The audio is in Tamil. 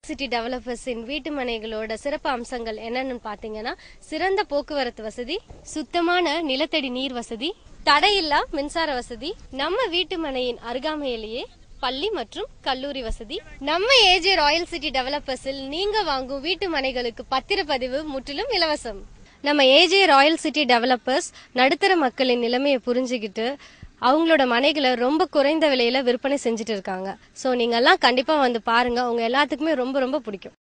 சிட்டி டெவலப்பர்ஸின் வீட்டு மனைகளோட சிறப்பு அம்சங்கள் என்னன்னு பாத்தீங்கன்னா சிறந்த போக்குவரத்து வசதி சுத்தமான நிலத்தடி நீர் வசதி தடையில்லா மின்சார வசதி நம்ம வீட்டு மனையின் அருகாமையிலேயே பள்ளி மற்றும் கல்லூரி வசதி நம்ம ஏஜே ராயல் சிட்டி டெவலப்பர்ஸில் நீங்க வாங்கும் வீட்டு மனைகளுக்கு பத்திரப்பதிவு முற்றிலும் இலவசம் நம்ம ஏஜே ராயல் சிட்டி டெவலப்பர்ஸ் நடுத்தர மக்களின் நிலைமையை புரிஞ்சுக்கிட்டு அவங்களோட மனைகளை ரொம்ப குறைந்த விலையில விற்பனை செஞ்சுட்டு இருக்காங்க ஸோ நீங்க எல்லாம் கண்டிப்பா வந்து பாருங்க உங்க எல்லாத்துக்குமே ரொம்ப ரொம்ப பிடிக்கும்